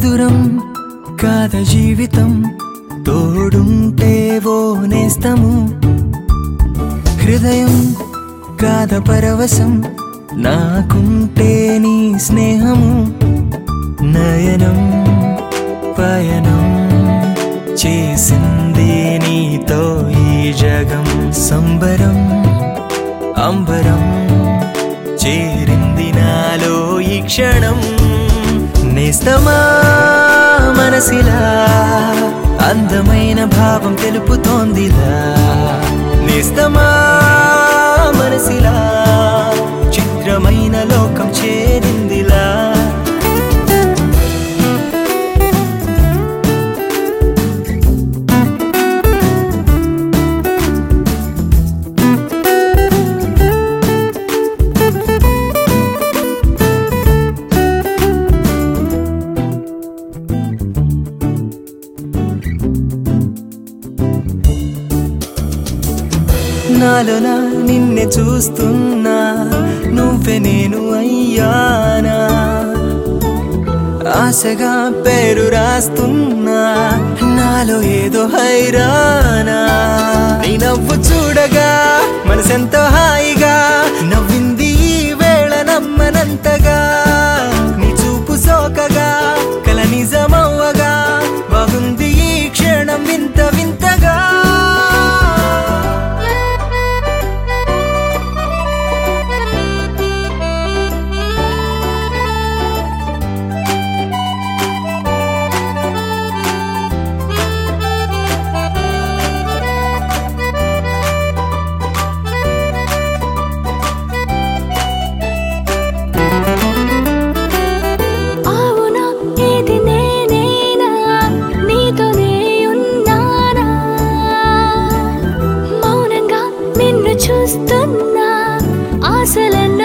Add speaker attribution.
Speaker 1: మధురం కాద జీవితం తోడుంటే ఓ నేస్తము హృదయం కాద పరవశం నాకుంటే నీ స్నేహము నయనం పయనం చేసింది నీతో ఈ జగం సంబరం అంబరం చేరింది నాలో ఈ క్షణం నేస్తమా మనసిలా అందమైన భావం తెలుపుతోందిలా నేస్తమా మనసిలా చిత్రమైన లోకం చేరిందిలా నాలోనా నిన్నే చూస్తున్నా నువ్వే నేను అయ్యానా ఆశగా పేరు రాస్తున్నా నాలో ఏదో హైరానా నీ నవ్వు చూడగా మనసెంతో హాయిగా నవ్వింది ఈ వేళ నమ్మనంతగా నీ చూపు సోకగా కల నిజమవ్వగా బాగుంది ఈ క్షణం వింత వింతగా
Speaker 2: అవునా ఇది నేనేనా నీతోనే ఉన్నానా మౌనంగా నిన్ను చూస్తున్నా ఆశలన్నీ